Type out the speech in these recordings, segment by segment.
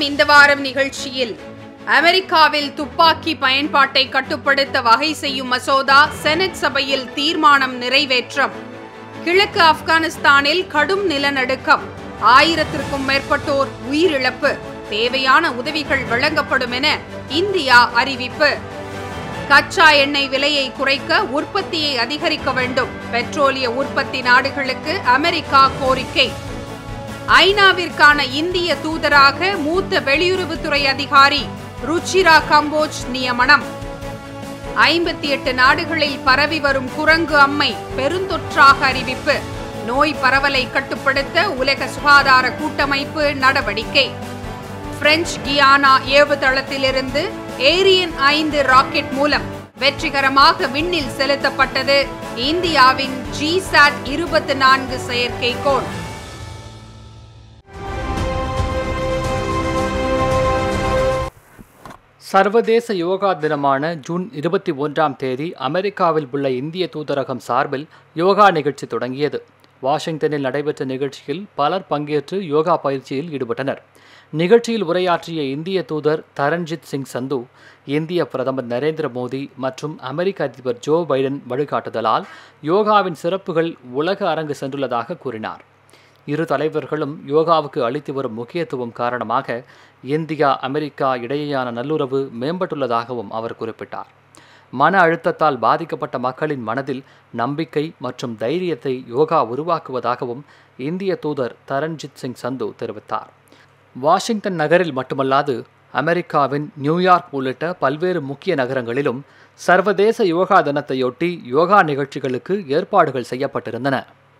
இந்த வாரம் நிகழ்ச்சியில் அமெரிக்காவில் துப்பாக்கி பயன்பாட்டை கட்டுப்படுத்த வகை செய்யும் மசோதா செனட் சபையில் தீர்மானம் நிறைவேற்றம் கிழக்கு ஆப்கானிஸ்தானில் கடும் நிலநடுக்கம் ஆயிரத்திற்கும் மேற்பட்டோர் உயிரிழப்பு தேவையான உதவிகள் வழங்கப்படும் என இந்தியா அறிவிப்பு கச்சா எண்ணெய் விலையை குறைக்க உற்பத்தியை அதிகரிக்க வேண்டும் பெட்ரோலிய உற்பத்தி நாடுகளுக்கு அமெரிக்கா கோரிக்கை ஐநாவிற்கான இந்திய தூதராக மூத்த வெளியுறவுத்துறை அதிகாரி ருச்சிரா கம்போஜ் நியமனம் ஐம்பத்தி எட்டு நாடுகளில் பரவி வரும் குரங்கு அம்மை பெருந்தொற்றாக அறிவிப்பு நோய் பரவலை கட்டுப்படுத்த உலக சுகாதார கூட்டமைப்பு நடவடிக்கை பிரெஞ்சு கியானா ஏவுதளத்திலிருந்து ஏரியன் ஐந்து ராக்கெட் மூலம் வெற்றிகரமாக விண்ணில் செலுத்தப்பட்டது இந்தியாவின் ஜிசாட் இருபத்தி நான்கு செயற்கைக்கோள் சர்வதேச யோகா தினமான ஜூன் இருபத்தி ஒன்றாம் தேதி அமெரிக்காவில் உள்ள இந்திய தூதரகம் சார்பில் யோகா நிகழ்ச்சி தொடங்கியது வாஷிங்டனில் நடைபெற்ற நிகழ்ச்சியில் பலர் பங்கேற்று யோகா பயிற்சியில் ஈடுபட்டனர் நிகழ்ச்சியில் உரையாற்றிய இந்திய தூதர் தரண்ஜித் சிங் சந்து இந்திய பிரதமர் நரேந்திர மோடி மற்றும் அமெரிக்க அதிபர் ஜோ பைடன் வழிகாட்டுதலால் யோகாவின் சிறப்புகள் உலக அரங்கு சென்றுள்ளதாக கூறினார் இரு தலைவர்களும் யோகாவுக்கு அளித்து வரும் முக்கியத்துவம் காரணமாக இந்தியா அமெரிக்கா இடையேயான நல்லுறவு மேம்பட்டுள்ளதாகவும் அவர் குறிப்பிட்டார் மன அழுத்தத்தால் பாதிக்கப்பட்ட மக்களின் மனதில் நம்பிக்கை மற்றும் தைரியத்தை யோகா உருவாக்குவதாகவும் இந்திய தூதர் தரண்ஜித் சிங் சந்து தெரிவித்தார் வாஷிங்டன் நகரில் மட்டுமல்லாது அமெரிக்காவின் நியூயார்க் உள்ளிட்ட பல்வேறு முக்கிய நகரங்களிலும் சர்வதேச யோகா தினத்தையொட்டி யோகா நிகழ்ச்சிகளுக்கு ஏற்பாடுகள் செய்யப்பட்டிருந்தன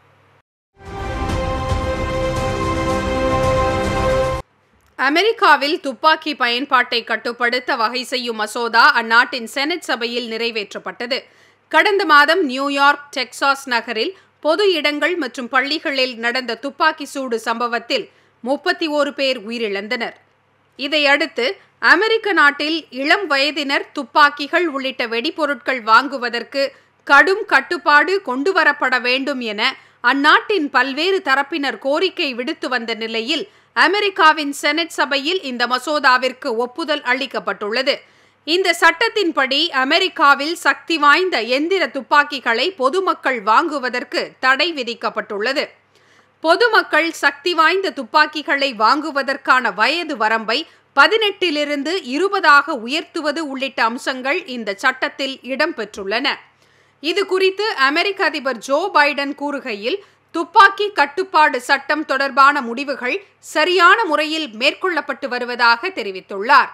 அமெரிக்காவில் துப்பாக்கி பயன்பாட்டை கட்டுப்படுத்த வகை செய்யும் மசோதா அந்நாட்டின் செனட் சபையில் நிறைவேற்றப்பட்டது கடந்த மாதம் நியூயார்க் டெக்சாஸ் நகரில் பொது இடங்கள் மற்றும் பள்ளிகளில் நடந்த துப்பாக்கி சூடு சம்பவத்தில் முப்பத்தி ஓரு பேர் உயிரிழந்தனர் இதையடுத்து அமெரிக்க நாட்டில் இளம் வயதினர் துப்பாக்கிகள் உள்ளிட்ட வெடிபொருட்கள் வாங்குவதற்கு கடும் கட்டுப்பாடு கொண்டுவரப்பட வேண்டும் என அந்நாட்டின் பல்வேறு தரப்பினர் கோரிக்கை விடுத்து வந்த நிலையில் அமெரிக்காவின் செனட் சபையில் இந்த மசோதாவிற்கு ஒப்புதல் அளிக்கப்பட்டுள்ளது இந்த சட்டத்தின்படி அமெரிக்காவில் சக்தி வாய்ந்த எந்திர துப்பாக்கிகளை பொதுமக்கள் வாங்குவதற்கு தடை விதிக்கப்பட்டுள்ளது பொதுமக்கள் சக்தி வாய்ந்த துப்பாக்கிகளை வாங்குவதற்கான வயது வரம்பை பதினெட்டிலிருந்து இருபதாக உயர்த்துவது உள்ளிட்ட அம்சங்கள் இந்த சட்டத்தில் இடம்பெற்றுள்ளன இது குறித்து அமெரிக்க அதிபர் ஜோ பைடன் கூறுகையில் துப்பாக்கி கட்டுப்பாடு சட்டம் தொடர்பான முடிவுகள் சரியான முறையில் மேற்கொள்ளப்பட்டு வருவதாக தெரிவித்துள்ளார்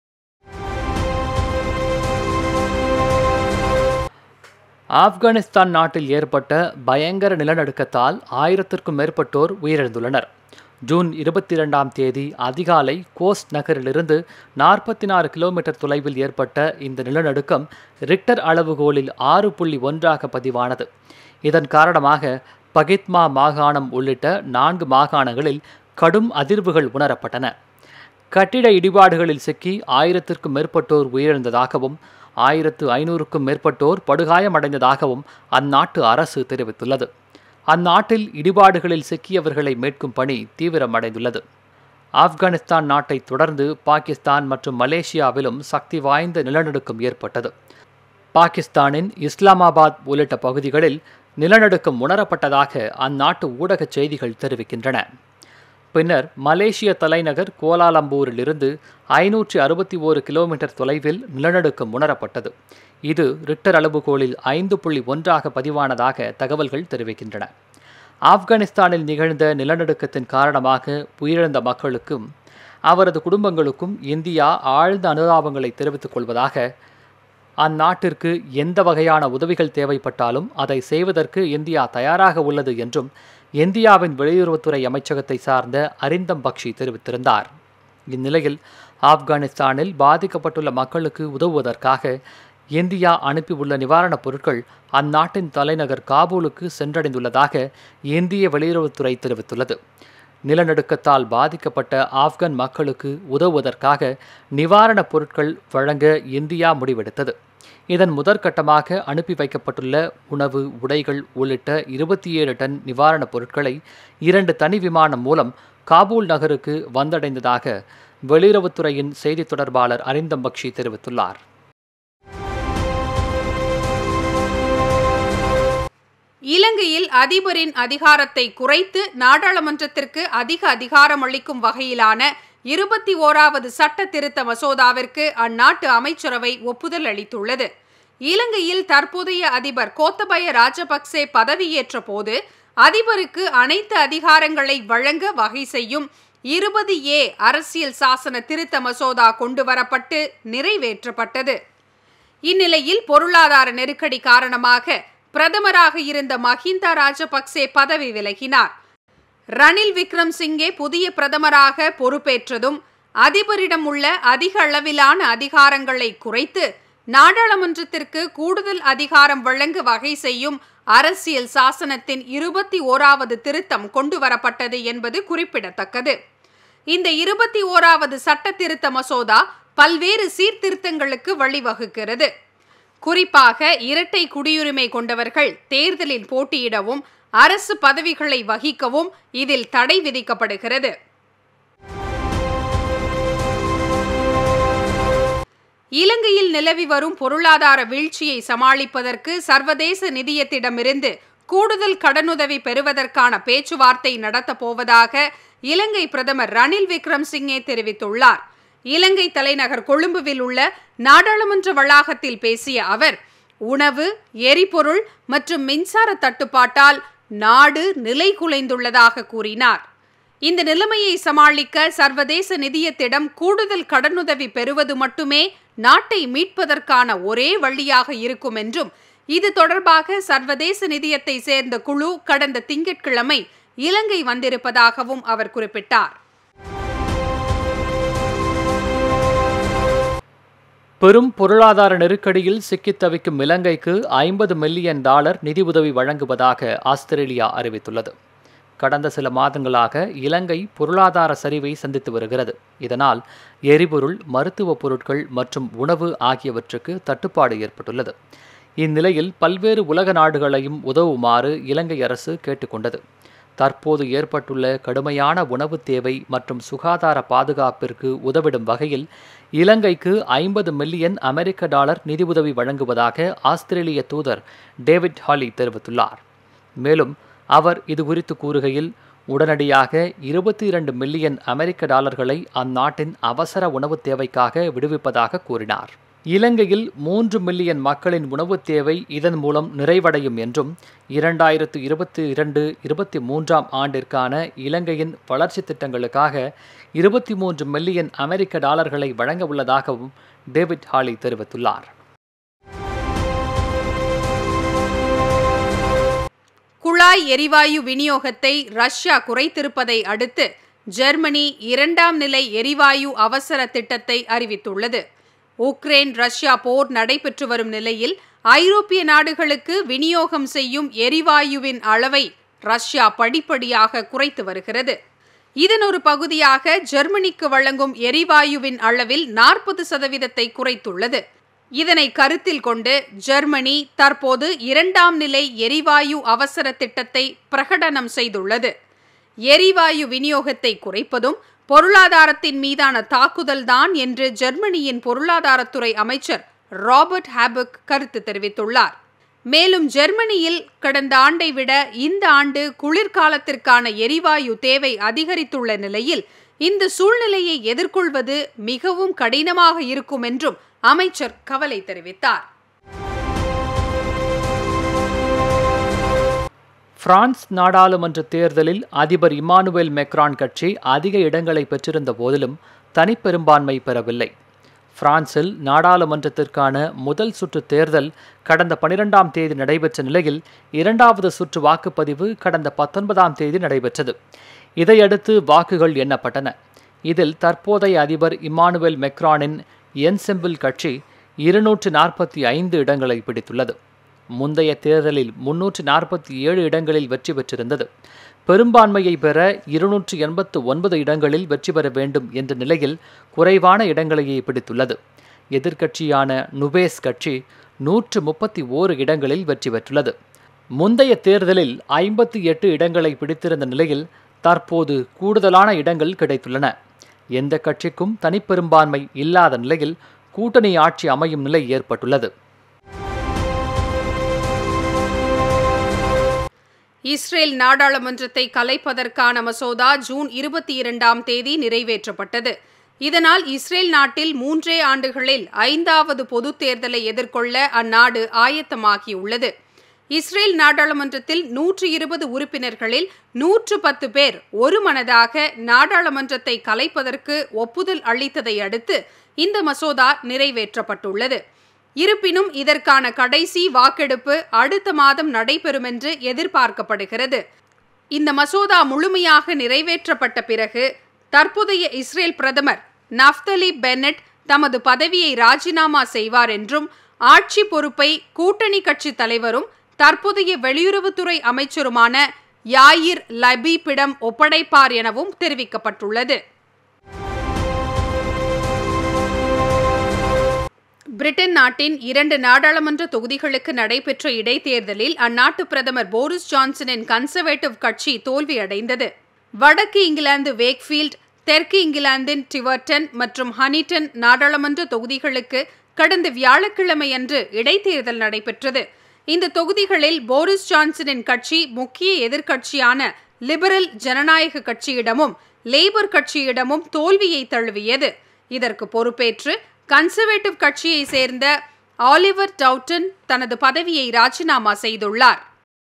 ஆப்கானிஸ்தான் நாட்டில் ஏற்பட்ட பயங்கர நிலநடுக்கத்தால் ஆயிரத்திற்கும் மேற்பட்டோர் உயிரிழந்துள்ளனர் ஜூன் இருபத்தி இரண்டாம் தேதி அதிகாலை கோஸ்ட் நகரிலிருந்து நாற்பத்தி நாலு கிலோமீட்டர் தொலைவில் ஏற்பட்ட இந்த நிலநடுக்கம் ரிக்டர் அளவுகோலில் ஆறு புள்ளி ஒன்றாக பதிவானது இதன் காரணமாக பகித்மா மாகாணம் உள்ளிட்ட நான்கு மாகாணங்களில் கடும் அதிர்வுகள் உணரப்பட்டன கட்டிட இடிபாடுகளில் சிக்கி ஆயிரத்திற்கும் மேற்பட்டோர் உயிரிழந்ததாகவும் ஆயிரத்து ஐநூறுக்கும் மேற்பட்டோர் படுகாயமடைந்ததாகவும் அந்நாட்டு அரசு தெரிவித்துள்ளது அந்நாட்டில் இடிபாடுகளில் சிக்கியவர்களை மீட்கும் பணி தீவிரமடைந்துள்ளது ஆப்கானிஸ்தான் நாட்டை தொடர்ந்து பாகிஸ்தான் மற்றும் மலேசியாவிலும் சக்தி வாய்ந்த நிலநடுக்கம் ஏற்பட்டது பாகிஸ்தானின் இஸ்லாமாபாத் உள்ளிட்ட பகுதிகளில் நிலநடுக்கம் உணரப்பட்டதாக அந்நாட்டு ஊடகச் செய்திகள் தெரிவிக்கின்றன பின்னர் மலேசிய தலைநகர் கோலாலம்பூரிலிருந்து ஐநூற்றி அறுபத்தி ஓரு கிலோமீட்டர் தொலைவில் நிலநடுக்கம் உணரப்பட்டது இது ரிக்டர் அளவுகோலில் ஐந்து புள்ளி ஒன்றாக பதிவானதாக தகவல்கள் தெரிவிக்கின்றன ஆப்கானிஸ்தானில் நிகழ்ந்த நிலநடுக்கத்தின் காரணமாக உயிரிழந்த மக்களுக்கும் அவரது குடும்பங்களுக்கும் இந்தியா ஆழ்ந்த அனுதாபங்களை தெரிவித்துக் கொள்வதாக அந்நாட்டிற்கு எந்த வகையான உதவிகள் தேவைப்பட்டாலும் அதை செய்வதற்கு இந்தியா தயாராக உள்ளது என்றும் இந்தியாவின் வெளியுறவுத்துறை அமைச்சகத்தை சார்ந்த அரிந்தம் பக்ஷி தெரிவித்திருந்தார் இந்நிலையில் ஆப்கானிஸ்தானில் பாதிக்கப்பட்டுள்ள மக்களுக்கு உதவுவதற்காக இந்தியா அனுப்பியுள்ள நிவாரணப் பொருட்கள் அந்நாட்டின் தலைநகர் காபூலுக்கு சென்றடைந்துள்ளதாக இந்திய வெளியுறவுத்துறை தெரிவித்துள்ளது நிலநடுக்கத்தால் பாதிக்கப்பட்ட ஆப்கன் மக்களுக்கு உதவுவதற்காக நிவாரணப் பொருட்கள் வழங்க இந்தியா முடிவெடுத்தது இதன் முதற்கட்டமாக அனுப்பி வைக்கப்பட்டுள்ள உணவு உடைகள் உள்ளிட்ட இருபத்தி ஏழு டன் நிவாரணப் பொருட்களை இரண்டு தனி விமானம் மூலம் காபூல் நகருக்கு வந்தடைந்ததாக வெளியுறவுத்துறையின் செய்தி தொடர்பாளர் அரிந்தம் பக்ஷி தெரிவித்துள்ளார் இலங்கையில் அதிபரின் அதிகாரத்தை குறைத்து நாடாளுமன்றத்திற்கு அதிக அதிகாரம் அளிக்கும் வகையிலான இருபத்தி ஓராவது சட்ட திருத்த மசோதாவிற்கு அந்நாட்டு அமைச்சரவை ஒப்புதல் அளித்துள்ளது இலங்கையில் தற்போதைய அதிபர் கோத்தபய ராஜபக்சே பதவியேற்ற போது அதிபருக்கு அனைத்து அதிகாரங்களை வழங்க வகை செய்யும் இருபது ஏ அரசியல் சாசன திருத்த மசோதா கொண்டுவரப்பட்டு நிறைவேற்றப்பட்டது இந்நிலையில் பொருளாதார நெருக்கடி காரணமாக பிரதமராக இருந்த மஹிந்தா ராஜபக்சே பதவி விலகினார் ரணில் விக்ரம் சிங்கே புதிய பிரதமராக பொறுப்பேற்றதும் அதிபரிடம் உள்ள அதிக அளவிலான அதிகாரங்களை குறைத்து நாடாளுமன்றத்திற்கு கூடுதல் அதிகாரம் வழங்க வகை செய்யும் அரசியல் சாசனத்தின் இருபத்தி ஓராவது திருத்தம் கொண்டுவரப்பட்டது என்பது குறிப்பிடத்தக்கது இந்த இருபத்தி ஓராவது சட்ட திருத்த மசோதா பல்வேறு சீர்திருத்தங்களுக்கு வழிவகுக்கிறது குறிப்பாக இரட்டை குடியுரிமை கொண்டவர்கள் தேர்தலில் போட்டியிடவும் அரசு பதவிகளை வகிக்கவும் இதில் தடை விதிக்கப்படுகிறது இலங்கையில் நிலவி வரும் பொருளாதார வீழ்ச்சியை சமாளிப்பதற்கு சர்வதேச நிதியத்திடமிருந்து கூடுதல் கடனுதவி பெறுவதற்கான பேச்சுவார்த்தை நடத்தப் போவதாக இலங்கை பிரதமர் ரணில் விக்ரம் சிங்கே தெரிவித்துள்ளார் இலங்கை தலைநகர் கொழும்புவில் உள்ள நாடாளுமன்ற வளாகத்தில் பேசிய அவர் உணவு எரிபொருள் மற்றும் மின்சார தட்டுப்பாட்டால் நாடு நிலை குலைந்துள்ளதாக கூறினார் இந்த நிலைமையை சமாளிக்க சர்வதேச நிதியத்திடம் கூடுதல் கடனுதவி பெறுவது மட்டுமே நாட்டை மீட்பதற்கான ஒரே வழியாக இருக்கும் என்றும் இது தொடர்பாக சர்வதேச நிதியத்தை சேர்ந்த குழு கடந்த திங்கட்கிழமை இலங்கை வந்திருப்பதாகவும் அவர் குறிப்பிட்டார் பெரும் பொருளாதார நெருக்கடியில் சிக்கித் தவிக்கும் இலங்கைக்கு ஐம்பது மில்லியன் டாலர் நிதியுதவி வழங்குவதாக ஆஸ்திரேலியா அறிவித்துள்ளது கடந்த சில மாதங்களாக இலங்கை பொருளாதார சரிவை சந்தித்து வருகிறது இதனால் எரிபொருள் மருத்துவ பொருட்கள் மற்றும் உணவு ஆகியவற்றுக்கு தட்டுப்பாடு ஏற்பட்டுள்ளது இந்நிலையில் பல்வேறு உலக நாடுகளையும் உதவுமாறு இலங்கை அரசு கேட்டுக்கொண்டது தற்போது ஏற்பட்டுள்ள கடுமையான உணவு தேவை மற்றும் சுகாதார பாதுகாப்பிற்கு உதவிடும் வகையில் இலங்கைக்கு ஐம்பது மில்லியன் அமெரிக்க டாலர் நிதியுதவி வழங்குவதாக ஆஸ்திரேலிய தூதர் டேவிட் ஹாலி தெரிவித்துள்ளார் மேலும் அவர் இது குறித்து கூறுகையில் உடனடியாக இருபத்தி இரண்டு மில்லியன் அமெரிக்க டாலர்களை அந்நாட்டின் அவசர உணவு தேவைக்காக விடுவிப்பதாக கூறினார் இலங்கையில் மூன்று மில்லியன் மக்களின் உணவுத் தேவை இதன் மூலம் நிறைவடையும் என்றும் இரண்டாயிரத்து இருபத்தி இரண்டு இருபத்தி மூன்றாம் ஆண்டிற்கான இலங்கையின் வளர்ச்சி திட்டங்களுக்காக இருபத்தி மூன்று மில்லியன் அமெரிக்க டாலர்களை வழங்க உள்ளதாகவும் டேவிட் ஹாலி தெரிவித்துள்ளார் குழாய் எரிவாயு விநியோகத்தை ரஷ்யா குறைத்திருப்பதை அடுத்து ஜெர்மனி இரண்டாம் நிலை எரிவாயு அவசர திட்டத்தை அறிவித்துள்ளது உக்ரைன் ரஷ்யா போர் நடைபெற்று வரும் நிலையில் ஐரோப்பிய நாடுகளுக்கு விநியோகம் செய்யும் எரிவாயுவின் அளவை ரஷ்யா படிப்படியாக குறைத்து வருகிறது இதன் ஒரு பகுதியாக ஜெர்மனிக்கு வழங்கும் எரிவாயுவின் அளவில் நாற்பது சதவீதத்தை குறைத்துள்ளது இதனை கருத்தில் கொண்டு ஜெர்மனி தற்போது இரண்டாம் நிலை எரிவாயு அவசர திட்டத்தை பிரகடனம் செய்துள்ளது எரிவாயு விநியோகத்தை குறைப்பதும் பொருளாதாரத்தின் மீதான தாக்குதல்தான் என்று ஜெர்மனியின் பொருளாதாரத்துறை அமைச்சர் ராபர்ட் ஹாபக் கருத்து தெரிவித்துள்ளார் மேலும் ஜெர்மனியில் கடந்த ஆண்டை விட இந்த ஆண்டு குளிர்காலத்திற்கான எரிவாயு தேவை அதிகரித்துள்ள நிலையில் இந்த சூழ்நிலையை எதிர்கொள்வது மிகவும் கடினமாக இருக்கும் என்றும் அமைச்சர் கவலை தெரிவித்தார் பிரான்ஸ் நாடாளுமன்ற தேர்தலில் அதிபர் இமானுவேல் மெக்ரான் கட்சி அதிக இடங்களை பெற்றிருந்த போதிலும் தனிப்பெரும்பான்மை பெறவில்லை பிரான்சில் நாடாளுமன்றத்திற்கான முதல் சுற்று தேர்தல் கடந்த பனிரெண்டாம் தேதி நடைபெற்ற நிலையில் இரண்டாவது சுற்று வாக்குப்பதிவு கடந்த பத்தொன்பதாம் தேதி நடைபெற்றது இதையடுத்து வாக்குகள் எண்ணப்பட்டன இதில் தற்போதைய அதிபர் இமானுவேல் மெக்ரானின் என்செம்பிள் கட்சி இருநூற்று நாற்பத்தி ஐந்து இடங்களை பிடித்துள்ளது முந்தைய தேர்தலில் முன்னூற்று நாற்பத்தி ஏழு இடங்களில் வெற்றி பெற்றிருந்தது பெரும்பான்மையை பெற இருநூற்று எண்பத்து ஒன்பது இடங்களில் வெற்றி பெற வேண்டும் என்ற நிலையில் குறைவான இடங்களையே பிடித்துள்ளது எதிர்க்கட்சியான நுபேஸ் கட்சி நூற்று முப்பத்தி ஓரு இடங்களில் வெற்றி பெற்றுள்ளது முந்தைய தேர்தலில் ஐம்பத்தி எட்டு இடங்களை பிடித்திருந்த நிலையில் தற்போது கூடுதலான இடங்கள் கிடைத்துள்ளன எந்த கட்சிக்கும் தனிப்பெரும்பான்மை இல்லாத நிலையில் கூட்டணி ஆட்சி அமையும் நிலை ஏற்பட்டுள்ளது இஸ்ரேல் நாடாளுமன்றத்தை கலைப்பதற்கான மசோதா ஜூன் இருபத்தி இரண்டாம் தேதி நிறைவேற்றப்பட்டது இதனால் இஸ்ரேல் நாட்டில் மூன்றே ஆண்டுகளில் ஐந்தாவது பொதுத் தேர்தலை எதிர்கொள்ள அந்நாடு ஆயத்தமாகியுள்ளது இஸ்ரேல் நாடாளுமன்றத்தில் நூற்று இருபது உறுப்பினர்களில் நூற்று பத்து பேர் ஒருமனதாக நாடாளுமன்றத்தை கலைப்பதற்கு ஒப்புதல் அளித்ததை அடுத்து இந்த மசோதா நிறைவேற்றப்பட்டுள்ளது இருப்பினும் இதற்கான கடைசி வாக்கெடுப்பு அடுத்த மாதம் நடைபெறும் என்று எதிர்பார்க்கப்படுகிறது இந்த மசோதா முழுமையாக நிறைவேற்றப்பட்ட பிறகு தற்போதைய இஸ்ரேல் பிரதமர் நஃப்தலி பென்னட் தமது பதவியை ராஜினாமா செய்வார் என்றும் ஆட்சி பொறுப்பை கூட்டணி கட்சி தலைவரும் தற்போதைய வெளியுறவுத்துறை அமைச்சருமான யாயிர் லபீப்பிடம் ஒப்படைப்பார் எனவும் தெரிவிக்கப்பட்டுள்ளது பிரிட்டன் நாட்டின் இரண்டு நாடாளுமன்ற தொகுதிகளுக்கு நடைபெற்ற இடைத்தேர்தலில் அந்நாட்டு பிரதமர் போரிஸ் ஜான்சனின் கன்சர்வேட்டிவ் கட்சி தோல்வியடைந்தது வடக்கு இங்கிலாந்து வேக்ஃபீல்ட் தெற்கு இங்கிலாந்தின் டிவர்டன் மற்றும் ஹனிட்டன் நாடாளுமன்ற தொகுதிகளுக்கு கடந்த வியாழக்கிழமையன்று இடைத்தேர்தல் நடைபெற்றது இந்த தொகுதிகளில் போரிஸ் ஜான்சனின் கட்சி முக்கிய எதிர்க்கட்சியான லிபரல் ஜனநாயக கட்சியிடமும் லேபர் கட்சியிடமும் தோல்வியை தழுவியது இதற்கு பொறுப்பேற்று கன்சர்வேட்டிவ் கட்சியை சேர்ந்த ஆலிவர் டவுட்டன் தனது பதவியை ராஜினாமா செய்துள்ளார்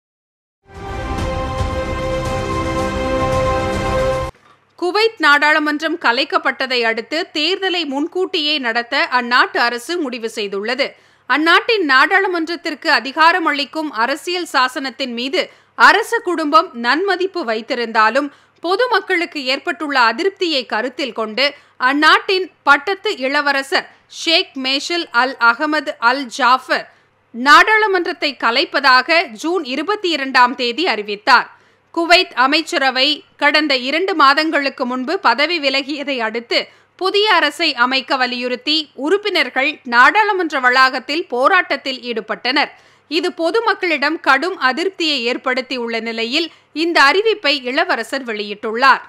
குவைத் நாடாளுமன்றம் கலைக்கப்பட்டதை அடுத்து தேர்தலை முன்கூட்டியே நடத்த அந்நாட்டு அரசு முடிவு செய்துள்ளது அந்நாட்டின் நாடாளுமன்றத்திற்கு அதிகாரம் அளிக்கும் அரசியல் சாசனத்தின் மீது அரச குடும்பம் நன்மதிப்பு வைத்திருந்தாலும் பொதுமக்களுக்கு ஏற்பட்டுள்ள அதிருப்தியை கருத்தில் கொண்டு அந்நாட்டின் பட்டத்து இளவரசர் Sheikh Meshal Al Ahmad Al Jaber நாடாளுமன்றத்தை கலைப்பதாக ஜூன் இருபத்தி இரண்டாம் தேதி அறிவித்தார் குவைத் அமைச்சரவை கடந்த இரண்டு மாதங்களுக்கு முன்பு பதவி விலகியதை அடுத்து புதிய அரசை அமைக்க வலியுறுத்தி உறுப்பினர்கள் நாடாளுமன்ற வளாகத்தில் போராட்டத்தில் ஈடுபட்டனர் இது பொதுமக்களிடம் கடும் அதிருப்தியை ஏற்படுத்தியுள்ள நிலையில் இந்த அறிவிப்பை இளவரசர் வெளியிட்டுள்ளார்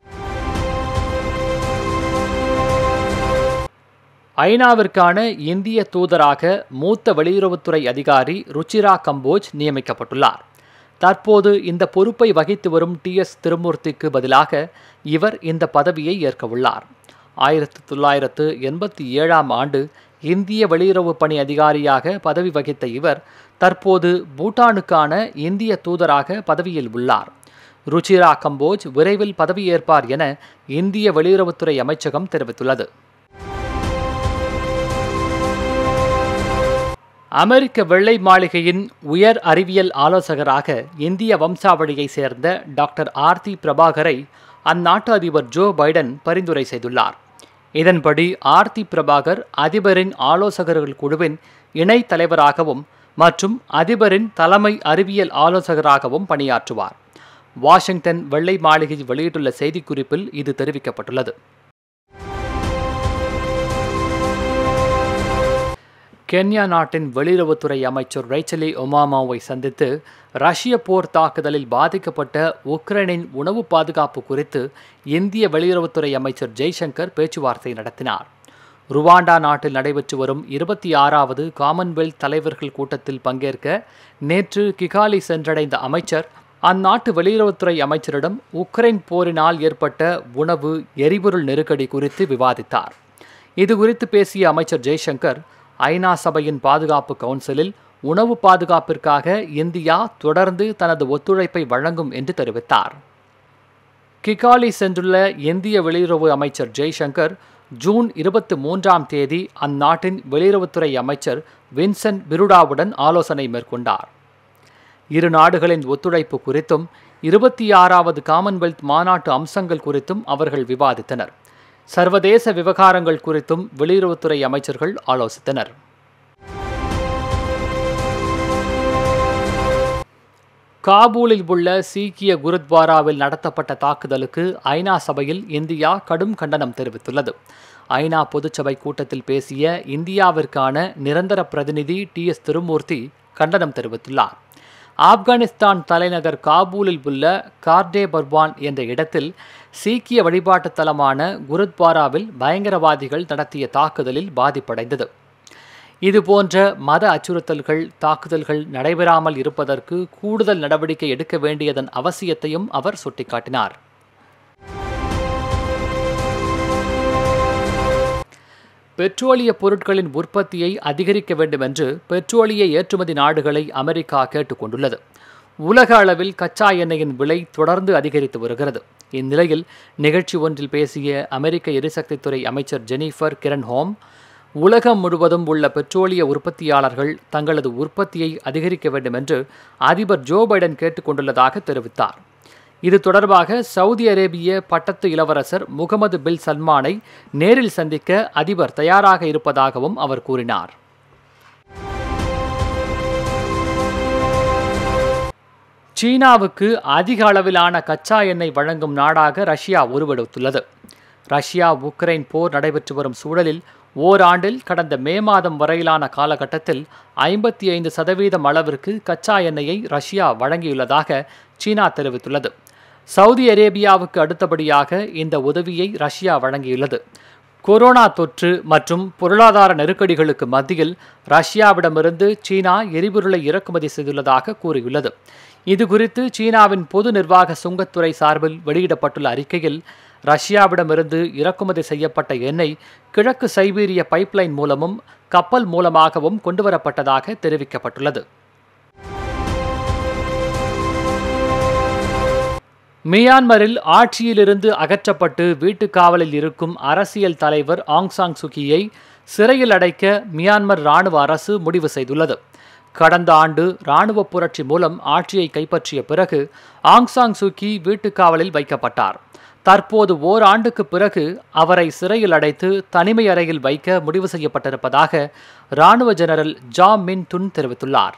ஐநாவிற்கான இந்திய தூதராக மூத்த வெளியுறவுத்துறை அதிகாரி ருச்சிரா கம்போஜ் நியமிக்கப்பட்டுள்ளார் தற்போது இந்த பொறுப்பை வகித்து வரும் டி எஸ் திருமூர்த்திக்கு பதிலாக இவர் இந்த பதவியை ஏற்கவுள்ளார் ஆயிரத்தி தொள்ளாயிரத்து எண்பத்தி ஏழாம் ஆண்டு இந்திய வெளியுறவு பணி அதிகாரியாக பதவி வகித்த இவர் தற்போது பூட்டானுக்கான இந்திய தூதராக பதவியில் உள்ளார் ருச்சிரா கம்போஜ் விரைவில் பதவியேற்பார் என இந்திய வெளியுறவுத்துறை அமைச்சகம் தெரிவித்துள்ளது அமெரிக்க வெள்ளை மாளிகையின் உயர் அறிவியல் ஆலோசகராக இந்திய வம்சாவளியை சேர்ந்த டாக்டர் ஆர்த்தி பிரபாகரை அந்நாட்டு அதிபர் ஜோ பைடன் பரிந்துரை செய்துள்ளார் இதன்படி ஆர்த்தி பிரபாகர் அதிபரின் ஆலோசகர்கள் குழுவின் இணை தலைவராகவும் மற்றும் அதிபரின் தலைமை அறிவியல் ஆலோசகராகவும் பணியாற்றுவார் வாஷிங்டன் வெள்ளை மாளிகை வெளியிட்டுள்ள செய்திக்குறிப்பில் இது தெரிவிக்கப்பட்டுள்ளது கென்யா நாட்டின் வெளியுறவுத்துறை அமைச்சர் ரைச்சலி ஒமாமாவை சந்தித்து ரஷ்ய போர் தாக்குதலில் பாதிக்கப்பட்ட உக்ரைனின் உணவு பாதுகாப்பு குறித்து இந்திய வெளியுறவுத்துறை அமைச்சர் ஜெய்சங்கர் பேச்சுவார்த்தை நடத்தினார் ருவாண்டா நாட்டில் நடைபெற்று வரும் இருபத்தி ஆறாவது காமன்வெல்த் தலைவர்கள் கூட்டத்தில் பங்கேற்க நேற்று கிகாலி சென்றடைந்த அமைச்சர் அந்நாட்டு வெளியுறவுத்துறை அமைச்சரிடம் உக்ரைன் போரினால் ஏற்பட்ட உணவு எரிபொருள் நெருக்கடி குறித்து விவாதித்தார் இது குறித்து பேசிய அமைச்சர் ஜெய்சங்கர் ஐநா சபையின் பாதுகாப்பு கவுன்சிலில் உணவு பாதுகாப்பிற்காக இந்தியா தொடர்ந்து தனது ஒத்துழைப்பை வழங்கும் என்று தெரிவித்தார் கிகாலி சென்றுள்ள இந்திய வெளியுறவு அமைச்சர் ஜெய்சங்கர் ஜூன் இருபத்தி மூன்றாம் தேதி அந்நாட்டின் வெளியுறவுத்துறை அமைச்சர் வின்சென்ட் பிருடாவுடன் ஆலோசனை மேற்கொண்டார் இரு நாடுகளின் ஒத்துழைப்பு குறித்தும் இருபத்தி ஆறாவது காமன்வெல்த் மாநாட்டு அம்சங்கள் குறித்தும் அவர்கள் விவாதித்தனர் சர்வதேச விவகாரங்கள் குறித்தும் வெளியுறவுத்துறை அமைச்சர்கள் ஆலோசித்தனர் காபூலில் உள்ள சீக்கிய குருத்வாராவில் நடத்தப்பட்ட தாக்குதலுக்கு ஐநா சபையில் இந்தியா கடும் கண்டனம் தெரிவித்துள்ளது ஐநா பொதுச்சபை கூட்டத்தில் பேசிய இந்தியாவிற்கான நிரந்தர பிரதிநிதி டி எஸ் திருமூர்த்தி கண்டனம் தெரிவித்துள்ளார் ஆப்கானிஸ்தான் தலைநகர் காபூலில் உள்ள கார்டே பர்வான் என்ற இடத்தில் சீக்கிய வழிபாட்டு தலமான குருத்வாராவில் பயங்கரவாதிகள் நடத்திய தாக்குதலில் பாதிப்படைந்தது இதுபோன்ற மத அச்சுறுத்தல்கள் தாக்குதல்கள் நடைபெறாமல் இருப்பதற்கு கூடுதல் நடவடிக்கை எடுக்க வேண்டியதன் அவசியத்தையும் அவர் சுட்டிக்காட்டினார் பெட்ரோலிய பொருட்களின் உற்பத்தியை அதிகரிக்க வேண்டும் என்று பெட்ரோலிய ஏற்றுமதி நாடுகளை அமெரிக்கா கேட்டுக்கொண்டுள்ளது உலக அளவில் கச்சா எண்ணெயின் விலை தொடர்ந்து அதிகரித்து வருகிறது இந்நிலையில் நிகழ்ச்சி ஒன்றில் பேசிய அமெரிக்க எரிசக்தித்துறை அமைச்சர் ஜெனிஃபர் கிரன்ஹோம் உலகம் முழுவதும் உள்ள பெட்ரோலிய உற்பத்தியாளர்கள் தங்களது உற்பத்தியை அதிகரிக்க வேண்டும் என்று அதிபர் ஜோ பைடன் கேட்டுக்கொண்டுள்ளதாக தெரிவித்தார் இது தொடர்பாக சவுதி அரேபிய பட்டத்து இளவரசர் முகமது பில் சல்மானை நேரில் சந்திக்க அதிபர் தயாராக இருப்பதாகவும் அவர் கூறினார் சீனாவுக்கு அதிக அளவிலான கச்சா எண்ணெய் வழங்கும் நாடாக ரஷ்யா உருவெடுத்துள்ளது ரஷ்யா உக்ரைன் போர் நடைபெற்று வரும் சூழலில் ஓராண்டில் கடந்த மே மாதம் வரையிலான காலகட்டத்தில் ஐம்பத்தி ஐந்து சதவீதம் அளவிற்கு கச்சா எண்ணெயை ரஷ்யா வழங்கியுள்ளதாக சீனா தெரிவித்துள்ளது சவுதி அரேபியாவுக்கு அடுத்தபடியாக இந்த உதவியை ரஷ்யா வழங்கியுள்ளது கொரோனா தொற்று மற்றும் பொருளாதார நெருக்கடிகளுக்கு மத்தியில் ரஷ்யாவிடமிருந்து சீனா எரிபொருளை இறக்குமதி செய்துள்ளதாக கூறியுள்ளது இதுகுறித்து சீனாவின் பொது நிர்வாக சுங்கத்துறை சார்பில் வெளியிடப்பட்டுள்ள அறிக்கையில் ரஷ்யாவிடமிருந்து இறக்குமதி செய்யப்பட்ட எண்ணெய் கிழக்கு சைபீரிய பைப்லைன் மூலமும் கப்பல் மூலமாகவும் கொண்டுவரப்பட்டதாக தெரிவிக்கப்பட்டுள்ளது மியான்மரில் ஆட்சியிலிருந்து அகற்றப்பட்டு வீட்டுக் காவலில் இருக்கும் அரசியல் தலைவர் ஆங் சாங் சுகியை சிறையில் அடைக்க மியான்மர் இராணுவ அரசு முடிவு செய்துள்ளது கடந்த ஆண்டு இராணுவ புரட்சி மூலம் ஆட்சியை கைப்பற்றிய பிறகு ஆங் சாங் சூக்கி வீட்டுக் காவலில் வைக்கப்பட்டார் தற்போது ஓராண்டுக்கு பிறகு அவரை சிறையில் அடைத்து தனிமை அறையில் வைக்க முடிவு செய்யப்பட்டிருப்பதாக இராணுவ ஜெனரல் ஜா மின் துன் தெரிவித்துள்ளார்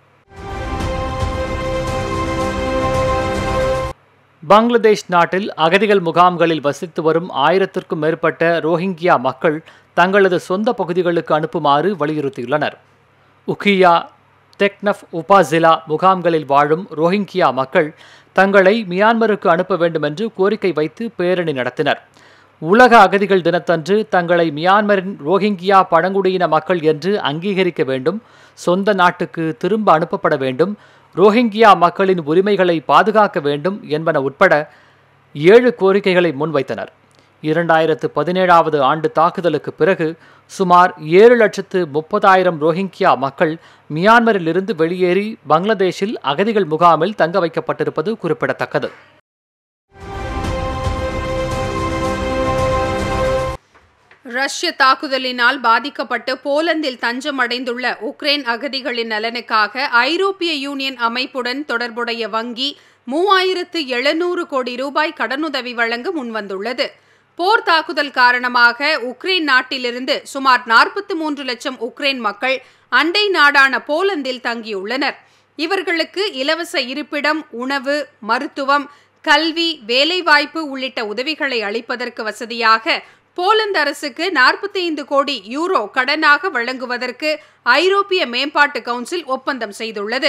பங்களாதேஷ் நாட்டில் அகதிகள் முகாம்களில் வசித்து வரும் ஆயிரத்திற்கும் மேற்பட்ட ரோஹிங்கியா மக்கள் தங்களது சொந்த பகுதிகளுக்கு அனுப்புமாறு வலியுறுத்தியுள்ளனர் உக்கியா தெக்னஃப் உபாசிலா முகாம்களில் வாழும் ரோஹிங்கியா மக்கள் தங்களை மியான்மருக்கு அனுப்ப வேண்டும் என்று கோரிக்கை வைத்து பேரணி நடத்தினர் உலக அகதிகள் தினத்தன்று தங்களை மியான்மரின் ரோஹிங்கியா பழங்குடியின மக்கள் என்று அங்கீகரிக்க வேண்டும் சொந்த நாட்டுக்கு திரும்ப அனுப்பப்பட வேண்டும் ரோஹிங்கியா மக்களின் உரிமைகளை பாதுகாக்க வேண்டும் என்பன உட்பட ஏழு கோரிக்கைகளை முன்வைத்தனர் இரண்டாயிரத்து பதினேழாவது ஆண்டு தாக்குதலுக்கு பிறகு சுமார் ஏழு லட்சத்து முப்பதாயிரம் ரோஹிங்கியா மக்கள் மியான்மரில் இருந்து வெளியேறி பங்களாதேஷில் அகதிகள் முகாமில் தங்க வைக்கப்பட்டிருப்பது குறிப்பிடத்தக்கது ரஷ்ய தாக்குதலினால் பாதிக்கப்பட்டு போலந்தில் தஞ்சம் அடைந்துள்ள உக்ரைன் அகதிகளின் நலனுக்காக ஐரோப்பிய யூனியன் அமைப்புடன் தொடர்புடைய வங்கி மூவாயிரத்து எழுநூறு கோடி ரூபாய் கடனுதவி வழங்க முன்வந்துள்ளது போர் தாக்குதல் காரணமாக உக்ரைன் நாட்டிலிருந்து சுமார் நாற்பத்தி மூன்று லட்சம் உக்ரைன் மக்கள் அண்டை நாடான போலந்தில் தங்கியுள்ளனர் இவர்களுக்கு இலவச இருப்பிடம் உணவு மருத்துவம் கல்வி வேலைவாய்ப்பு உள்ளிட்ட உதவிகளை அளிப்பதற்கு வசதியாக போலந்து அரசுக்கு நாற்பத்தி ஐந்து கோடி யூரோ கடனாக வழங்குவதற்கு ஐரோப்பிய மேம்பாட்டு கவுன்சில் ஒப்பந்தம் செய்துள்ளது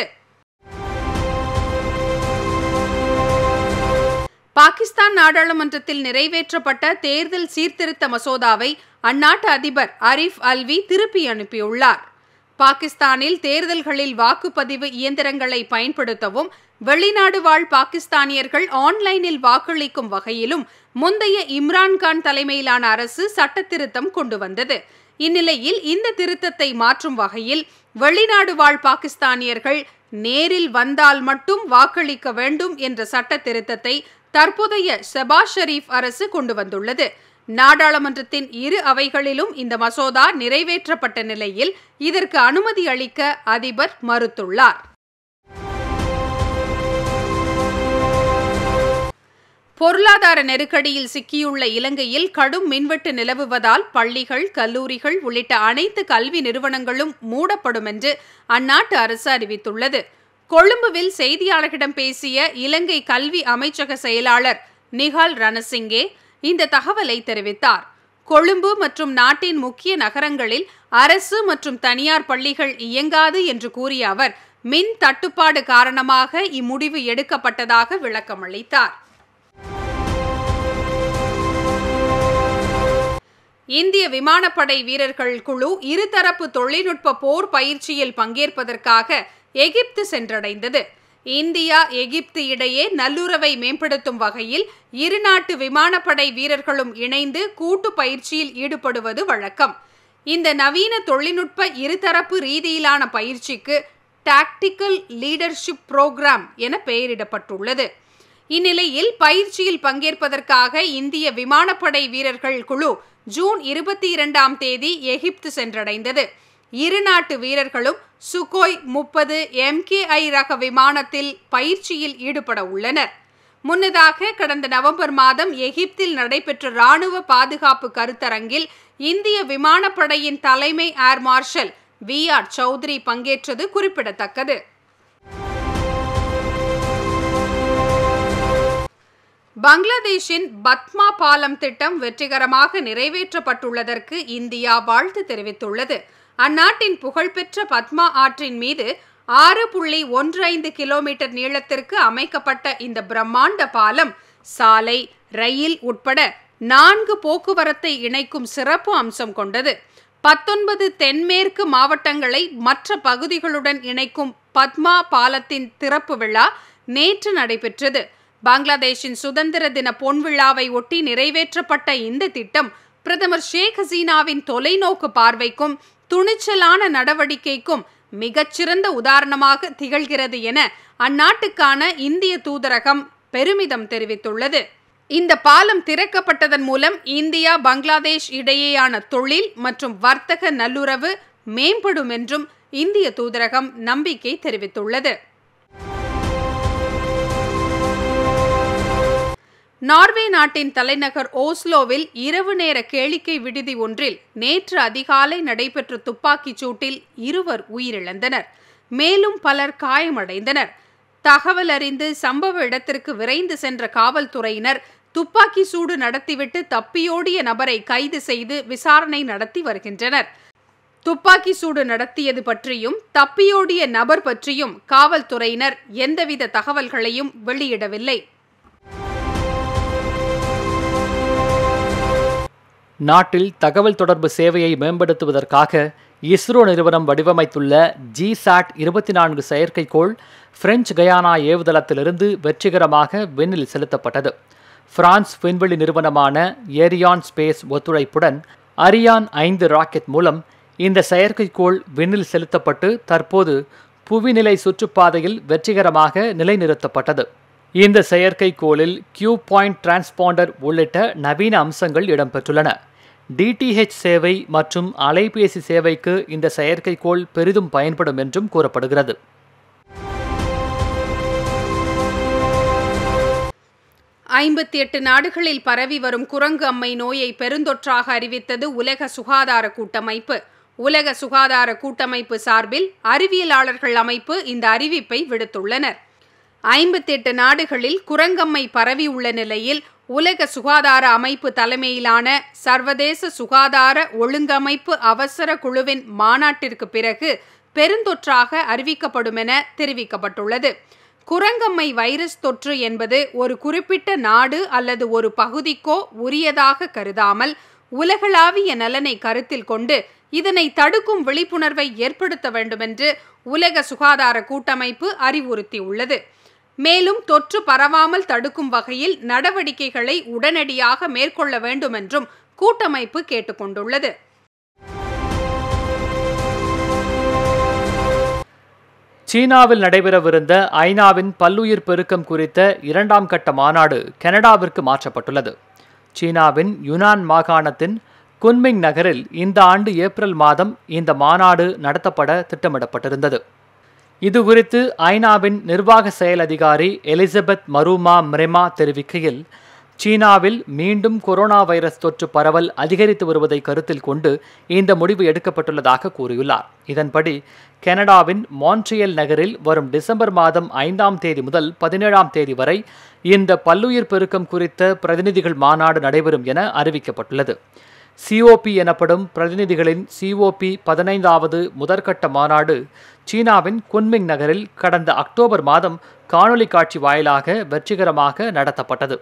பாகிஸ்தான் நாடாளுமன்றத்தில் நிறைவேற்றப்பட்ட தேர்தல் சீர்திருத்த மசோதாவை அந்நாட்டு அதிபர் அரிஃப் அல்வி திருப்பி அனுப்பியுள்ளார் பாகிஸ்தானில் தேர்தல்களில் வாக்குப்பதிவு இயந்திரங்களை பயன்படுத்தவும் வெளிநாடு வாழ் பாகிஸ்தானியர்கள் ஆன்லைனில் வாக்களிக்கும் வகையிலும் முந்தைய இம்ரான்கான் தலைமையிலான அரசு சட்ட திருத்தம் கொண்டு வந்தது இந்நிலையில் இந்த திருத்தத்தை மாற்றும் வகையில் வெளிநாடு வாழ் பாகிஸ்தானியர்கள் நேரில் வந்தால் மட்டும் வாக்களிக்க வேண்டும் என்ற சட்ட திருத்தத்தை தற்போதைய ஷபாஸ் ஷெரீப் அரசு கொண்டு வந்துள்ளது நாடாளுமன்றத்தின் இரு அவைகளிலும் இந்த மசோதா நிறைவேற்றப்பட்ட நிலையில் இதற்கு அனுமதி அளிக்க அதிபர் மறுத்துள்ளார் பொருளாதார நெருக்கடியில் சிக்கியுள்ள இலங்கையில் கடும் மின்வெட்டு நிலவுவதால் பள்ளிகள் கல்லூரிகள் உள்ளிட்ட அனைத்து கல்வி நிறுவனங்களும் மூடப்படும் என்று அந்நாட்டு அரசு அறிவித்துள்ளது கொழும்புவில் செய்தியாளர்களிடம் பேசிய இலங்கை கல்வி அமைச்சக செயலாளர் நிஹால் ரணசிங்கே இந்த தகவலை தெரிவித்தார் கொழும்பு மற்றும் நாட்டின் முக்கிய நகரங்களில் அரசு மற்றும் தனியார் பள்ளிகள் இயங்காது என்று கூறிய அவர் மின் தட்டுப்பாடு காரணமாக இம்முடிவு எடுக்கப்பட்டதாக விளக்கமளித்தார் இந்திய விமானப்படை வீரர்கள் குழு இருதரப்பு தொழில்நுட்ப போர் பயிற்சியில் பங்கேற்பதற்காக எகிப்து சென்றடைந்தது இந்தியா எகிப்து இடையே நல்லுறவை மேம்படுத்தும் வகையில் இருநாட்டு விமானப்படை வீரர்களும் இணைந்து கூட்டு பயிற்சியில் ஈடுபடுவது வழக்கம் இந்த நவீன தொழில்நுட்ப இருதரப்பு ரீதியிலான பயிற்சிக்கு டாக்டிக்கல் லீடர்ஷிப் புரோகிராம் என பெயரிடப்பட்டுள்ளது இந்நிலையில் பயிற்சியில் பங்கேற்பதற்காக இந்திய விமானப்படை வீரர்கள் குழு ஜூன் இருபத்தி இரண்டாம் தேதி எகிப்து சென்றடைந்தது இரு நாட்டு வீரர்களும் சுகோய் முப்பது எம்கேஐ ரக விமானத்தில் பயிற்சியில் ஈடுபட உள்ளனர் முன்னதாக கடந்த நவம்பர் மாதம் எகிப்தில் நடைபெற்ற ராணுவ பாதுகாப்பு கருத்தரங்கில் இந்திய விமானப்படையின் தலைமை air marshal V R Chaudhari பங்கேற்றது குறிப்பிடத்தக்கது பங்களாதேஷின் பத்மா பாலம் திட்டம் வெற்றிகரமாக நிறைவேற்றப்பட்டுள்ளதற்கு இந்தியா வாழ்த்து தெரிவித்துள்ளது அந்நாட்டின் புகழ்பெற்ற பத்மா ஆற்றின் மீது ஆறு புள்ளி ஒன்று ஐந்து கிலோமீட்டர் நீளத்திற்கு அமைக்கப்பட்ட இந்த பிரம்மாண்ட பாலம் சாலை ரயில் உட்பட நான்கு போக்குவரத்தை இணைக்கும் சிறப்பு அம்சம் கொண்டது பத்தொன்பது தென்மேற்கு மாவட்டங்களை மற்ற பகுதிகளுடன் இணைக்கும் பத்மா பாலத்தின் திறப்பு விழா நேற்று நடைபெற்றது பங்களாதேஷின் சுதந்திர தின பொன்விழாவை ஒட்டி நிறைவேற்றப்பட்ட இந்த திட்டம் பிரதமர் ஷேக் ஹசீனாவின் தொலைநோக்கு பார்வைக்கும் துணிச்சலான நடவடிக்கைக்கும் மிகச்சிறந்த உதாரணமாக திகழ்கிறது என அந்நாட்டுக்கான இந்திய தூதரகம் பெருமிதம் தெரிவித்துள்ளது இந்த பாலம் திறக்கப்பட்டதன் மூலம் இந்தியா பங்களாதேஷ் இடையேயான தொழில் மற்றும் வர்த்தக நல்லுறவு மேம்படும் என்றும் இந்திய தூதரகம் நம்பிக்கை தெரிவித்துள்ளது நார்வே நாட்டின் தலைநகர் ஓஸ்லோவில் இரவு நேர கேளிக்கை விடுதி ஒன்றில் நேற்று அதிகாலை நடைபெற்ற துப்பாக்கிச் சூட்டில் இருவர் உயிரிழந்தனர் மேலும் பலர் காயமடைந்தனர் தகவல் அறிந்து சம்பவ இடத்திற்கு விரைந்து சென்ற காவல்துறையினர் துப்பாக்கி சூடு நடத்திவிட்டு தப்பியோடிய நபரை கைது செய்து விசாரணை நடத்தி வருகின்றனர் துப்பாக்கி சூடு நடத்தியது பற்றியும் தப்பியோடிய நபர் பற்றியும் காவல்துறையினர் எந்தவித தகவல்களையும் வெளியிடவில்லை நாட்டில் தகவல் தொடர்பு சேவையை மேம்படுத்துவதற்காக இஸ்ரோ நிறுவனம் வடிவமைத்துள்ள ஜிசாட் இருபத்தி நான்கு செயற்கைக்கோள் பிரெஞ்சு கயானா ஏவுதளத்திலிருந்து வெற்றிகரமாக விண்ணில் செலுத்தப்பட்டது பிரான்ஸ் விண்வெளி நிறுவனமான ஏரியான் ஸ்பேஸ் ஒத்துழைப்புடன் அரியான் ஐந்து ராக்கெட் மூலம் இந்த செயற்கைக்கோள் விண்ணில் செலுத்தப்பட்டு தற்போது புவிநிலை சுற்றுப்பாதையில் வெற்றிகரமாக நிலைநிறுத்தப்பட்டது இந்த செயற்கைக்கோளில் கியூ பாயிண்ட் டிரான்ஸ்பாண்டர் உள்ளிட்ட நவீன அம்சங்கள் இடம்பெற்றுள்ளன டிடிஹெச் சேவை மற்றும் அலைபேசி சேவைக்கு இந்த செயற்கைக்கோள் பெரிதும் பயன்படும் என்றும் கூறப்படுகிறது ஐம்பத்தி எட்டு நாடுகளில் பரவி வரும் குரங்கு அம்மை நோயை பெருந்தொற்றாக அறிவித்தது உலக சுகாதார கூட்டமைப்பு உலக சுகாதார கூட்டமைப்பு சார்பில் அறிவியலாளர்கள் அமைப்பு இந்த அறிவிப்பை விடுத்துள்ளனர் ஐம்பத்தி எட்டு நாடுகளில் குரங்கம்மை பரவியுள்ள நிலையில் உலக சுகாதார அமைப்பு தலைமையிலான சர்வதேச சுகாதார ஒழுங்கமைப்பு அவசர குழுவின் மாநாட்டிற்கு பிறகு பெருந்தொற்றாக அறிவிக்கப்படும் என தெரிவிக்கப்பட்டுள்ளது குரங்கம்மை வைரஸ் தொற்று என்பது ஒரு குறிப்பிட்ட நாடு அல்லது ஒரு பகுதிக்கோ உரியதாக கருதாமல் உலகளாவிய நலனை கருத்தில் கொண்டு இதனை தடுக்கும் விழிப்புணர்வை ஏற்படுத்த வேண்டுமென்று உலக சுகாதார கூட்டமைப்பு அறிவுறுத்தியுள்ளது மேலும் தொற்று பரவாமல் தடுக்கும் வகையில் நடவடிக்கைகளை உடனடியாக மேற்கொள்ள வேண்டும் என்றும் கூட்டமைப்பு கேட்டுக்கொண்டுள்ளது சீனாவில் நடைபெறவிருந்த ஐநாவின் பல்லுயிர் பெருக்கம் குறித்த இரண்டாம் கட்ட மாநாடு கனடாவிற்கு மாற்றப்பட்டுள்ளது சீனாவின் யுனான் மாகாணத்தின் குன்மிங் நகரில் இந்த ஆண்டு ஏப்ரல் மாதம் இந்த மாநாடு நடத்தப்பட திட்டமிடப்பட்டிருந்தது இது குறித்து ஐநாவின் நிர்வாக செயல் அதிகாரி எலிசபெத் மருமா மிரெமா தெரிவிக்கையில் சீனாவில் மீண்டும் கொரோனா வைரஸ் தொற்று பரவல் அதிகரித்து வருவதை கருத்தில் கொண்டு இந்த முடிவு எடுக்கப்பட்டுள்ளதாக கூறியுள்ளார் இதன்படி கனடாவின் மான்ட்ரியல் நகரில் வரும் டிசம்பர் மாதம் ஐந்தாம் தேதி முதல் பதினேழாம் தேதி வரை இந்த பல்லுயிர் பெருக்கம் குறித்த பிரதிநிதிகள் மாநாடு நடைபெறும் என அறிவிக்கப்பட்டுள்ளது சிஓபி எனப்படும் பிரதிநிதிகளின் சிஓபி பதினைந்தாவது முதற்கட்ட மாநாடு சீனாவின் குன்மிங் நகரில் கடந்த அக்டோபர் மாதம் காணொலி காட்சி வாயிலாக வெற்றிகரமாக நடத்தப்பட்டது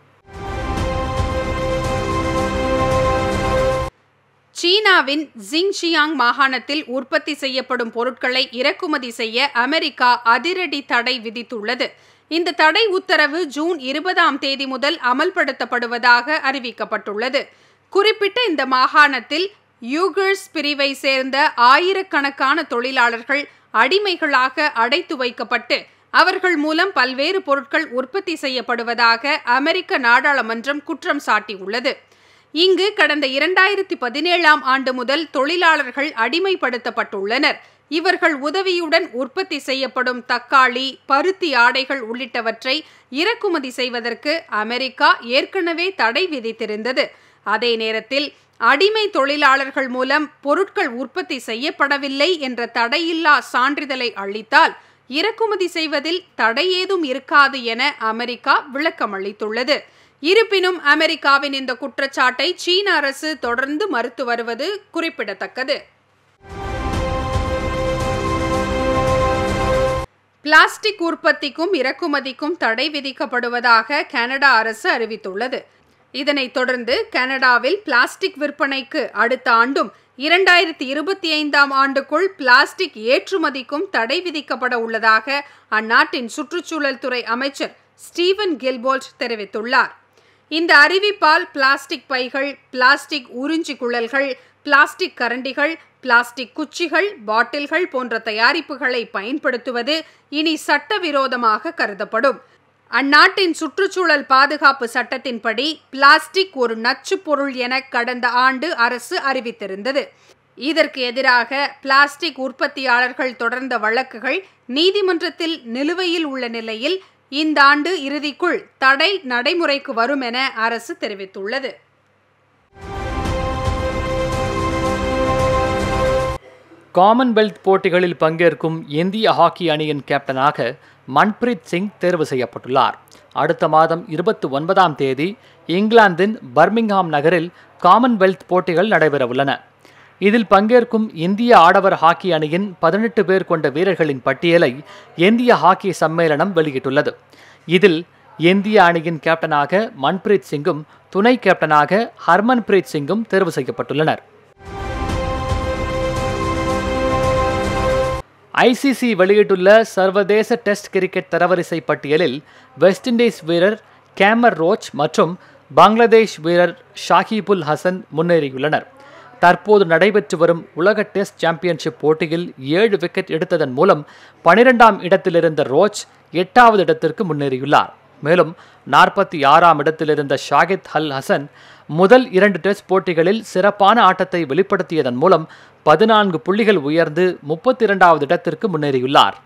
சீனாவின் ஜிங்ஷியாங் மாகாணத்தில் உற்பத்தி செய்யப்படும் பொருட்களை இறக்குமதி செய்ய அமெரிக்கா அதிரடி தடை விதித்துள்ளது இந்த தடை உத்தரவு ஜூன் இருபதாம் தேதி முதல் அமல்படுத்தப்படுவதாக அறிவிக்கப்பட்டுள்ளது குறிப்பிட்ட இந்த மாகாணத்தில் யூகர்ஸ் பிரிவை சேர்ந்த ஆயிரக்கணக்கான தொழிலாளர்கள் அடிமைகளாக அடைத்து வைக்கப்பட்டு அவர்கள் மூலம் பல்வேறு பொருட்கள் உற்பத்தி செய்யப்படுவதாக அமெரிக்க நாடாளுமன்றம் குற்றம் சாட்டியுள்ளது இங்கு கடந்த இரண்டாயிரத்தி பதினேழாம் ஆண்டு முதல் தொழிலாளர்கள் அடிமைப்படுத்தப்பட்டுள்ளனர் இவர்கள் உதவியுடன் உற்பத்தி செய்யப்படும் தக்காளி பருத்தி ஆடைகள் உள்ளிட்டவற்றை இறக்குமதி செய்வதற்கு அமெரிக்கா ஏற்கனவே தடை விதித்திருந்தது அதே நேரத்தில் அடிமை தொழிலாளர்கள் மூலம் பொருட்கள் உற்பத்தி செய்யப்படவில்லை என்ற தடையில்லா சான்றிதழை அளித்தால் இறக்குமதி செய்வதில் தடை ஏதும் இருக்காது என அமெரிக்கா விளக்கமளித்துள்ளது இருப்பினும் அமெரிக்காவின் இந்த குற்றச்சாட்டை சீன அரசு தொடர்ந்து மறுத்து வருவது குறிப்பிடத்தக்கது பிளாஸ்டிக் உற்பத்திக்கும் இறக்குமதிக்கும் தடை விதிக்கப்படுவதாக கனடா அரசு அறிவித்துள்ளது இதனைத் தொடர்ந்து கனடாவில் பிளாஸ்டிக் விற்பனைக்கு அடுத்த ஆண்டும் இரண்டாயிரத்தி இருபத்தி ஐந்தாம் ஆண்டுக்குள் பிளாஸ்டிக் ஏற்றுமதிக்கும் தடை விதிக்கப்பட உள்ளதாக அந்நாட்டின் சுற்றுச்சூழல் துறை அமைச்சர் ஸ்டீவன் கில்போல்ட் தெரிவித்துள்ளார் இந்த அறிவிப்பால் பிளாஸ்டிக் பைகள் பிளாஸ்டிக் உறிஞ்சி குழல்கள் பிளாஸ்டிக் கரண்டிகள் பிளாஸ்டிக் குச்சிகள் பாட்டில்கள் போன்ற தயாரிப்புகளை பயன்படுத்துவது இனி சட்டவிரோதமாக கருதப்படும் அந்நாட்டின் சுற்றுச்சூழல் பாதுகாப்பு சட்டத்தின்படி பிளாஸ்டிக் ஒரு நச்சு பொருள் என கடந்த ஆண்டு அரசு அறிவித்திருந்தது இதற்கு எதிராக பிளாஸ்டிக் உற்பத்தியாளர்கள் தொடர்ந்த வழக்குகள் நீதிமன்றத்தில் நிலுவையில் உள்ள நிலையில் இந்த ஆண்டு இறுதிக்குள் தடை நடைமுறைக்கு வரும் என அரசு தெரிவித்துள்ளது காமன்வெல்த் போட்டிகளில் பங்கேற்கும் இந்திய ஹாக்கி அணியின் கேப்டனாக மன்பிரீத் சிங் தேர்வு செய்யப்பட்டுள்ளார் அடுத்த மாதம் இருபத்தி ஒன்பதாம் தேதி இங்கிலாந்தின் பர்மிங்ஹாம் நகரில் காமன்வெல்த் போட்டிகள் நடைபெறவுள்ளன இதில் பங்கேற்கும் இந்திய ஆடவர் ஹாக்கி அணியின் பதினெட்டு பேர் கொண்ட வீரர்களின் பட்டியலை இந்திய ஹாக்கி சம்மேளனம் வெளியிட்டுள்ளது இதில் இந்திய அணியின் கேப்டனாக மன்பிரீத் சிங்கும் துணை கேப்டனாக ஹர்மன்பிரீத் சிங்கும் தேர்வு செய்யப்பட்டுள்ளனர் ஐசிசி வெளியிட்டுள்ள சர்வதேச டெஸ்ட் கிரிக்கெட் தரவரிசை பட்டியலில் வெஸ்ட் இண்டீஸ் வீரர் கேமர் ரோச் மற்றும் பங்களாதேஷ் வீரர் ஷாகிபுல் ஹசன் முன்னேறியுள்ளனர் தற்போது நடைபெற்று வரும் உலக டெஸ்ட் சாம்பியன்ஷிப் போட்டியில் ஏழு விக்கெட் எடுத்ததன் மூலம் பனிரெண்டாம் இடத்திலிருந்த ரோச் எட்டாவது இடத்திற்கு முன்னேறியுள்ளார் மேலும் நாற்பத்தி ஆறாம் இடத்திலிருந்த ஷாகித் அல் ஹசன் முதல் இரண்டு டெஸ்ட் போட்டிகளில் சிறப்பான ஆட்டத்தை வெளிப்படுத்தியதன் மூலம் பதினான்கு புள்ளிகள் உயர்ந்து முப்பத்தி இரண்டாவது இடத்திற்கு முன்னேறியுள்ளார்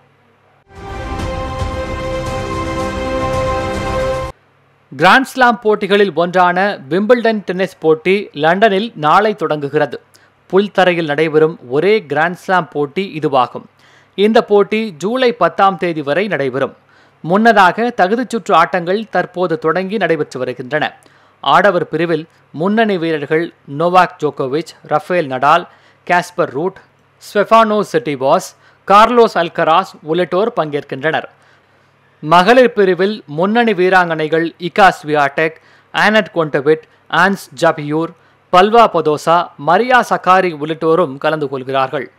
கிராண்ட்ஸ்லாம் போட்டிகளில் ஒன்றான விம்பிள்டன் டென்னிஸ் போட்டி லண்டனில் நாளை தொடங்குகிறது புல்தரையில் நடைபெறும் ஒரே கிராண்ட்ஸ்லாம் போட்டி இதுவாகும் இந்த போட்டி ஜூலை பத்தாம் தேதி வரை நடைபெறும் முன்னதாக தகுதிச் சுற்று ஆட்டங்கள் தற்போது தொடங்கி நடைபெற்று வருகின்றன ஆடவர் பிரிவில் முன்னணி வீரர்கள் நோவாக் ஜோகோவிச் Rafael Nadal Casper Ruud Stefanos Tsitsipas Carlos Alcaraz உள்ளிட்டோர் பங்கேற்கின்றனர் மகளிர் பிரிவில் முன்னணி வீராங்கனைகள் இகா ஸ்வியாடெக் ஆனட் கொண்டவிட் ஆன்ஸ் ஜபியூர் பல்வா பதோசா மரியா சக்காரி உள்ளிட்டோரும் கலந்து கொள்கிறார்கள்